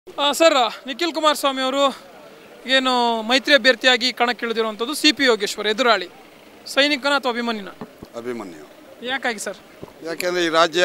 ಆ, ಸರ್ ನಿಖಿಲ್ ಕುಮಾರಸ್ವಾಮಿ ಅವರು ಏನು ಮೈತ್ರಿ ಅಭ್ಯರ್ಥಿಯಾಗಿ ಕಣಕ್ಕಿಳಿದಿರುವಂಥದ್ದು ಸಿ ಪಿ ಯೋಗೇಶ್ವರ್ ಎದುರಾಳಿ ಸೈನಿಕನ ಅಥವಾ ಅಭಿಮನ್ಯುನ ಅಭಿಮನ್ಯು ಯಾಕಾಗಿ ಸರ್ ಯಾಕೆಂದರೆ ಈ ರಾಜ್ಯ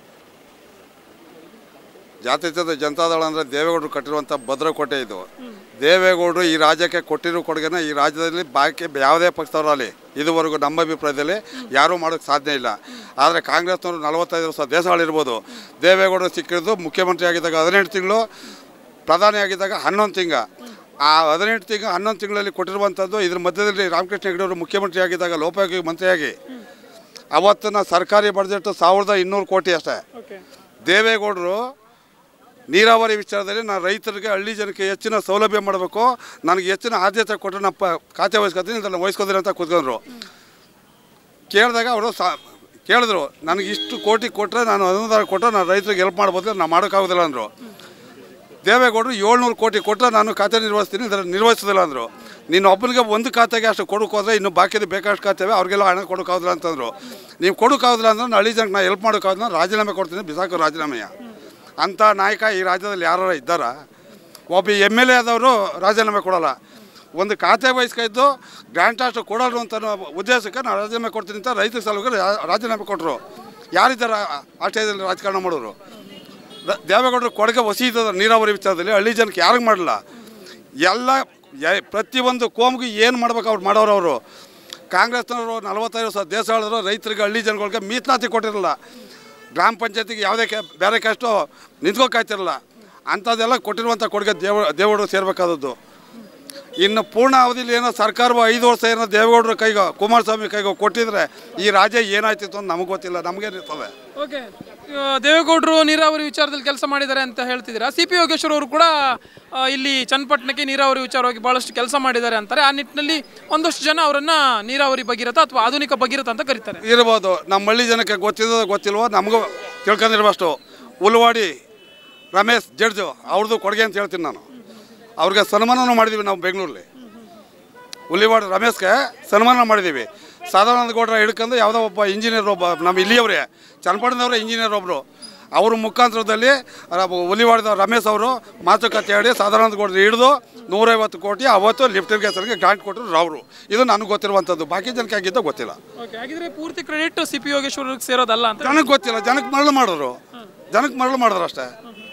ಜಾತ್ಯತೀತ ಜನತಾದಳ ಅಂದರೆ ದೇವೇಗೌಡರು ಕಟ್ಟಿರುವಂಥ ಭದ್ರಕೋಟೆ ಇದು ದೇವೇಗೌಡರು ಈ ರಾಜ್ಯಕ್ಕೆ ಕೊಟ್ಟಿರೋ ಕೊಡುಗೆನ ಈ ರಾಜ್ಯದಲ್ಲಿ ಬಾಕಿ ಯಾವುದೇ ಪಕ್ಷದವರಲ್ಲಿ ಇದುವರೆಗೂ ನಮ್ಮ ಅಭಿಪ್ರಾಯದಲ್ಲಿ ಯಾರೂ ಮಾಡೋಕ್ಕೆ ಸಾಧ್ಯ ಇಲ್ಲ ಆದರೆ ಕಾಂಗ್ರೆಸ್ನವರು ನಲವತ್ತೈದು ವರ್ಷ ದೇಶ ಆಳಿರ್ಬೋದು ದೇವೇಗೌಡರು ಸಿಕ್ಕಿದ್ದು ಮುಖ್ಯಮಂತ್ರಿ ಆಗಿದ್ದಾಗ ಹದಿನೆಂಟು ತಿಂಗಳು ಪ್ರಧಾನಿ ಆಗಿದ್ದಾಗ ಹನ್ನೊಂದು ತಿಂಗ ಆ ಹದಿನೆಂಟು ತಿಂಗಳು ಹನ್ನೊಂದು ತಿಂಗಳಲ್ಲಿ ಕೊಟ್ಟಿರುವಂಥದ್ದು ಇದ್ರ ಮಧ್ಯದಲ್ಲಿ ರಾಮಕೃಷ್ಣ ಹೆಗಡೆಯವರು ಮುಖ್ಯಮಂತ್ರಿ ಆಗಿದ್ದಾಗ ಲೋಕೋಪಯೋಗಿ ಮಂತ್ರಿಯಾಗಿ ಅವತ್ತಿನ ಸರ್ಕಾರಿ ಬಡ್ಜೆಟ್ ಸಾವಿರದ ಇನ್ನೂರು ಕೋಟಿ ಅಷ್ಟೇ ಓಕೆ ದೇವೇಗೌಡರು ನೀರಾವರಿ ವಿಚಾರದಲ್ಲಿ ನಾನು ರೈತರಿಗೆ ಹಳ್ಳಿ ಜನಕ್ಕೆ ಹೆಚ್ಚಿನ ಸೌಲಭ್ಯ ಮಾಡಬೇಕು ನನಗೆ ಹೆಚ್ಚಿನ ಆದ್ಯತೆ ಕೊಟ್ಟರೆ ನಾನು ಪ ಖಾತೆ ವಹಿಸ್ಕೊತೀನಿ ಇದನ್ನು ವಹಿಸ್ಕೋತೀನಿ ಅಂತ ಕೂತ್ಕೊಂಡ್ರು ಕೇಳಿದಾಗ ಅವರು ಸಾ ಕೇಳಿದ್ರು ನನಗೆ ಇಷ್ಟು ಕೋಟಿ ಕೊಟ್ಟರೆ ನಾನು ಅನುದಾನ ಕೊಟ್ಟರೆ ನಾನು ರೈತರಿಗೆ ಹೆಲ್ಪ್ ಮಾಡ್ಬೋದು ನಾನು ಮಾಡೋಕ್ಕಾಗೋದಿಲ್ಲ ಅಂದರು ದೇವೇಗೌಡರು ಏಳ್ನೂರು ಕೋಟಿ ಕೊಟ್ಟರೆ ನಾನು ಖಾತೆ ನಿರ್ವಹಿಸ್ತೀನಿ ಇದನ್ನು ನಿರ್ವಹಿಸೋದಿಲ್ಲ ಅಂದರು ನೀನು ಒಬ್ಬನಿಗೆ ಒಂದು ಖಾತೆಗೆ ಅಷ್ಟು ಕೊಡೋಕೆ ಹೋದ್ರೆ ಇನ್ನು ಬಾಕಿದು ಬೇಕಾದಷ್ಟು ಖಾತೆವೆ ಅವ್ರಿಗೆಲ್ಲ ಹಣ ಕೊಡೋಕ್ಕಾಗೋದಿಲ್ಲ ಅಂತಂದರು ನೀವು ಕೊಡೋಕ್ಕಾಗೋದಿಲ್ಲ ಅಂದ್ರೆ ನಾನು ಹಳ್ಳಿ ಜನಕ್ಕೆ ನಾನು ಹೆಲ್ಪ್ ಮಾಡೋಕ್ಕಾಗೋದಿಲ್ಲ ರಾಜೀನಾಮೆ ಕೊಡ್ತೀನಿ ಬಿಸಾಕು ರಾಜೀನಾಮೆಯ ಅಂಥ ನಾಯಕ ಈ ರಾಜ್ಯದಲ್ಲಿ ಯಾರು ಇದ್ದಾರಾ ಒಬ್ಬ ಎಮ್ ಎಲ್ ಎ ಆದವರು ರಾಜೀನಾಮೆ ಕೊಡೋಲ್ಲ ಒಂದು ಖಾತೆ ವಹಿಸ್ಕೊಯ್ದು ಗ್ರ್ಯಾಂಟ್ ಅಷ್ಟು ಕೊಡೋರು ಅಂತ ಅನ್ನೋ ಉದ್ದೇಶಕ್ಕೆ ನಾನು ರಾಜೀನಾಮೆ ಕೊಡ್ತೀನಿ ಅಂತ ರೈತರ ಸಲುವಾಗಿ ರಾ- ರಾಜೀನಾಮೆ ಕೊಟ್ಟರು ಯಾರಿದ್ದಾರೆ ಆ ಸ್ಟೇಜಲ್ಲಿ ರಾಜಕಾರಣ ಮಾಡೋರು ರ- ದೇವೇಗೌಡರು ಕೊಡುಗೆ ವಸಿ ಇದ್ದದ ನೀರಾವರಿ ವಿಚಾರದಲ್ಲಿ ಹಳ್ಳಿ ಜನಕ್ಕೆ ಯಾರಿಗೂ ಮಾಡಲ್ಲ ಎಲ್ಲ ಯ- ಪ್ರತಿಯೊಂದು ಕೋಮಿಗೆ ಏನು ಮಾಡ್ಬೇಕು ಅವ್ರು ಮಾಡೋರು ಅವರು ಕಾಂಗ್ರೆಸ್ನವರು ನಲವತ್ತೈದು ವರ್ಷ ದೇಶ ಆಳಿದ್ರು ರೈತರಿಗೆ ಹಳ್ಳಿ ಜನಗಳಿಗೆ ಮೀಸಲಾತಿ ಕೊಟ್ಟಿರಲಿಲ್ಲ ಗ್ರಾಮ ಪಂಚಾಯತಿಗೆ ಯಾವುದೇ ಕೆ ಬೇರೆ ಕಷ್ಟು ನಿಂತ್ಕೋಕಾಯ್ತಿರಲ್ಲ ಅಂಥದ್ದೆಲ್ಲ ಕೊಟ್ಟಿರುವಂಥ ಕೊಡುಗೆ ದೇವ ದೇವೇಗೌಡರು ಸೇರಬೇಕಾದದ್ದು ಇನ್ನು ಪೂರ್ಣ ಅವಧಿಲಿ ಏನೋ ಸರ್ಕಾರವು ಐದು ವರ್ಷ ಏನೋ ದೇವೇಗೌಡರ ಕೈಗೋ ಕುಮಾರಸ್ವಾಮಿ ಕೈಗೋ ಕೊಟ್ಟಿದ್ರೆ ಈ ರಾಜ್ಯ ಏನಾಯ್ತಿತ್ತು ಅಂತ ನಮಗೆ ಗೊತ್ತಿಲ್ಲ ನಮಗೇನಿರ್ತದೆ ಓಕೆ ದೇವೇಗೌಡರು ನೀರಾವರಿ ವಿಚಾರದಲ್ಲಿ ಕೆಲಸ ಮಾಡಿದ್ದಾರೆ ಅಂತ ಹೇಳ್ತಿದ್ದೀರಾ ಸಿ ಪಿ ಯೋಗೇಶ್ವರ್ ಅವರು ಕೂಡ ಆ, ಇಲ್ಲಿ ಚನ್ನಪಟ್ಟಣಕ್ಕೆ ನೀರಾವರಿ ವಿಚಾರವಾಗಿ ಭಾಳಷ್ಟು ಕೆಲಸ ಮಾಡಿದ್ದಾರೆ ಅಂತಾರೆ ಆ ನಿಟ್ಟಿನಲ್ಲಿ ಒಂದಷ್ಟು ಜನ ಅವರನ್ನ ನೀರಾವರಿ ಭಗೀರಥ ಅಥವಾ ಆಧುನಿಕ ಭಗೀರಥ ಅಂತ ಕರೀತಾರೆ ಇರ್ಬೋದು ನಮ್ಮ ಹಳ್ಳಿ ಜನಕ್ಕೆ ಗೊತ್ತಿದ್ದೋ ಗೊತ್ತಿಲ್ವೋ ನಮಗೂ ತಿಳ್ಕೊಂಡಿರುವಷ್ಟು ಉಲ್ವಾಡಿ ರಮೇಶ್ ಜಡ್ಜು ಅವ್ರದ್ದು ಕೊಡುಗೆ ಅಂತ ಹೇಳ್ತೀನಿ ನಾನು ಅವ್ರಿಗೆ ಸನ್ಮಾನನೂ ಮಾಡಿದ್ದೀವಿ ನಾವು ಬೆಂಗಳೂರಲ್ಲಿ ಉಲಿವಾಡಿ ರಮೇಶ್ಗೆ ಸನ್ಮಾನ ಮಾಡಿದ್ದೀವಿ ಸದಾನಂದ ಗೌಡ್ರ ಹಿಡ್ಕೊಂಡು ಯಾವುದೋ ಒಬ್ಬ ಇಂಜಿನಿಯರ್ ಒಬ್ಬ ನಮ್ಮ ಇಲ್ಲಿಯವರೇ ಚನ್ನಪಟ್ಟಣದವರೇ ಇಂಜಿನಿಯರ್ ಒಬ್ಬರು ಅವ್ರ ಮುಖಾಂತರದಲ್ಲಿ ಉಲಿವಾಡಿದ ರಮೇಶ್ ಅವರು ಮಾತುಕತೆ ಆಡಿ ಸದಾನಂದ ಗೌಡ್ರ ಹಿಡಿದು ನೂರೈವತ್ತು ಕೋಟಿ ಅವತ್ತು ಲಿಫ್ಟ್ ಇರಿಗೇಷನ್ಗೆ ಗ್ರಾಂಟ್ ಕೊಟ್ಟರು ಅವರು ಇದು ನನಗೆ ಗೊತ್ತಿರುವಂಥದ್ದು ಬಾಕಿ ಜನಕ್ಕೆ ಆಗಿದ್ದೋ ಗೊತ್ತಿಲ್ಲ ಓಕೆ ಹಾಗಿದ್ರೆ ಪೂರ್ತಿ ಕ್ರೆಡಿಟ್ ಸಿ ಪಿ ಯೋಗೇಶ್ವರ್ ಅವ್ರಿಗೆ ಸೇರೋದಲ್ಲ ಅಂತ ಜನಕ್ಕೆ ಗೊತ್ತಿಲ್ಲ ಜನಕ್ಕೆ ಮರಳು ಮಾಡಿದ್ರು ಜನಕ್ಕೆ ಮರಳು ಮಾಡಿದ್ರು ಅಷ್ಟೇ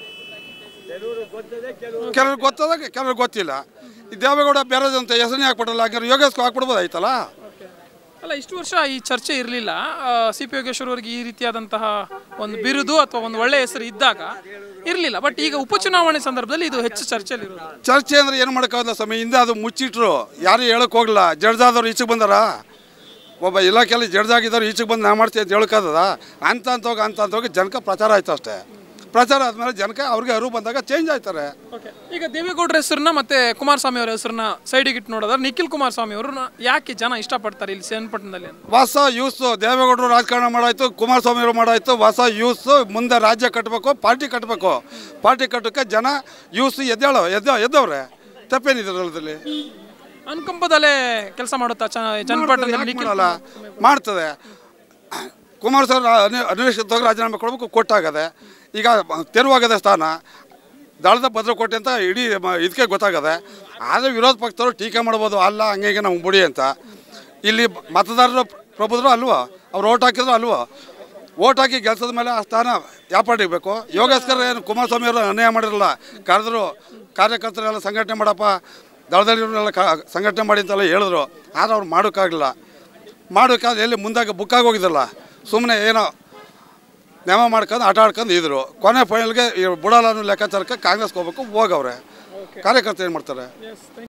ಕೆಲವ್ರಿಗೆ ಗೊತ್ತದ ಕೆಲವ್ರಿಗೆ ಗೊತ್ತಿಲ್ಲ ಈ ದೇವೇಗೌಡ ಬೇರೆ ಅಂತ ಹೆಸರನ್ನೇ ಹಾಕ್ಬಿಡಲ್ಲ ಹಂಗಾರೆ ಯೋಗೇಶ್ಗೂ ಹಾಕ್ಬಿಡ್ಬೋದಾಯ್ತಲ್ಲ ಅಲ್ಲ ಇಷ್ಟು ವರ್ಷ ಈ ಚರ್ಚೆ ಇರಲಿಲ್ಲ ಸಿ ಪಿ ಯೋಗೇಶ್ವರ್ ಅವರಿಗೆ ಈ ರೀತಿಯಾದಂತಹ ಒಂದು ಬಿರುದು ಅಥವಾ ಒಂದು ಒಳ್ಳೆಯ ಹೆಸರು ಇದ್ದಾಗ ಇರಲಿಲ್ಲ ಬಟ್ ಈಗ ಉಪಚುನಾವಣೆ ಸಂದರ್ಭದಲ್ಲಿ ಇದು ಹೆಚ್ಚು ಚರ್ಚೆಯಲ್ಲಿರೋದು ಚರ್ಚೆ ಅಂದ್ರೆ ಏನು ಮಾಡೋಕ್ಕಾಗಲ್ಲ ಸ್ವಾಮಿ ಹಿಂದೆ ಅದು ಮುಚ್ಚಿಟ್ರು ಯಾರು ಹೇಳಕ್ ಹೋಗಲ್ಲ ಜಡ್ಜಾದವ್ರು ಈಚೆಗೆ ಬಂದಾರ ಒಬ್ಬ ಇಲಾಖೆಯಲ್ಲಿ ಜಡ್ಜ್ ಆಗಿದ್ದವ್ರು ಈಚೆಗೆ ಬಂದು ನಾ ಮಾಡ್ತೀನಿ ಅಂತ ಹೇಳೋಕ್ಕಾಗದ ಅಂತ ಅಂತ ಹೋಗಿ ಅಂತ ಅಂತ ಹೋಗಿ ಜನಕ್ಕೆ ಪ್ರಚಾರ ಆಯ್ತು ಅಷ್ಟೇ ಪ್ರಚಾರ ಆದಮೇಲೆ ಜನಕ್ಕೆ ಅವ್ರಿಗೆ ಅರಿವು ಬಂದಾಗ ಚೇಂಜ್ ಆಯ್ತಾರೆ ಓಕೆ ಈಗ ದೇವೇಗೌಡರ ಹೆಸರನ್ನ ಮತ್ತೆ ಕುಮಾರಸ್ವಾಮಿ ಅವರ ಹೆಸರನ್ನ ಸೈಡಿಗೆ ಇಟ್ಟು ನೋಡಿದ್ರೆ ನಿಖಿಲ್ ಕುಮಾರಸ್ವಾಮಿ ಅವ್ರನ್ನ ಯಾಕೆ ಜನ ಇಷ್ಟಪಡ್ತಾರೆ ಇಲ್ಲಿ ಚನ್ನಪಟ್ಟಣದಲ್ಲಿ ಅಂತ ಹೊಸ ಯೂಸ್ ದೇವೇಗೌಡರು ರಾಜಕಾರಣ ಮಾಡಾಯ್ತು ಕುಮಾರಸ್ವಾಮಿ ಅವರು ಮಾಡಾಯ್ತು ಹೊಸ ಯೂಸ್ ಮುಂದೆ ರಾಜ್ಯ ಕಟ್ಟಬೇಕು ಪಾರ್ಟಿ ಕಟ್ಟಬೇಕು ಪಾರ್ಟಿ ಕಟ್ಟಕ್ಕೆ ಜನ ಯೂಸ್ ಎದ್ದೇಳೋ ಎದ್ದ ಎದ್ದವ್ರೆ ತಪ್ಪೇನಿದ್ರಲ್ಲಿ ಅನುಕಂಪದಲ್ಲೇ ಕೆಲಸ ಮಾಡುತ್ತಾ ಚ- ಚನ್ನಪಟ್ಟಣದಲ್ಲಿ ನಿಖಿಲ್ ಮಾಡಲ್ಲ ಮಾಡ್ತದೆ ಕುಮಾರಸ್ವಾಮಿ ಅನಿ- ಅನಿರೀಕ್ಷಿತವಾಗಿ ರಾಜೀನಾಮೆ ಕೊಡಬೇಕು ಕೊಟ್ಟಾಗದೆ ಈಗ ತೆರವಾಗದೆ ಸ್ಥಾನ ದಳದ ಭದ್ರಕೋಟೆ ಅಂತ ಇಡೀ ಮ- ಇದಕ್ಕೆ ಗೊತ್ತಾಗದೆ ಆದರೆ ವಿರೋಧ ಪಕ್ಷದವರು ಟೀಕೆ ಮಾಡ್ಬೋದು ಅಲ್ಲ ಹಂಗೆ ಹಿಂಗೆ ನಮ್ಗೆ ಬಿಡಿ ಅಂತ ಇಲ್ಲಿ ಮತದಾರರು ಪ್ರಬುದ್ರು ಅಲ್ವಾ ಅವ್ರು ಓಟ್ ಹಾಕಿದ್ರು ಅಲ್ವಾ ಓಟ್ ಹಾಕಿ ಗೆಲ್ಸದ ಮೇಲೆ ಆ ಸ್ಥಾನ ಯಾವ ಪಾರ್ಟಿಗೆ ಬೇಕು ಯೋಗೇಶ್ವರ ಏನು ಕುಮಾರಸ್ವಾಮಿ ಅವರು ಅನ್ಯಾಯ ಮಾಡಿರಲ್ಲ ಕರೆದ್ರು ಕಾರ್ಯಕರ್ತರೆಲ್ಲ ಸಂಘಟನೆ ಮಾಡಪ್ಪ ದಳದಲ್ಲಿರೋರೆಲ್ಲ ಕ ಸಂಘಟನೆ ಮಾಡಿ ಅಂತೆಲ್ಲ ಹೇಳಿದ್ರು ಆದರೆ ಅವ್ರು ಮಾಡೋಕ್ಕಾಗಲಿಲ್ಲ ಮಾಡೋಕ್ಕಾದ್ರೆ ಎಲ್ಲಿ ಮುಂದಾಗ ಬುಕ್ಕಾಗಿ ಹೋಗಿದ್ದಲ್ಲ ಸುಮ್ಮನೆ ಏನೋ ನೇಮ ಮಾಡ್ಕೊಂಡು ಆಟ ಆಡ್ಕೊಂಡು ಇದ್ರು ಕೊನೆ ಫೈನಲ್ಗೆ ಬುಡಾಲ ಅನ್ನೋ ಲೆಕ್ಕಾಚಾರಕ್ಕೆ ಕಾಂಗ್ರೆಸ್ಗೆ ಹೋಗ್ಬೇಕು ಹೋಗವ್ರೆ ಕಾರ್ಯಕರ್ತರು ಏನು ಮಾಡ್ತಾರೆ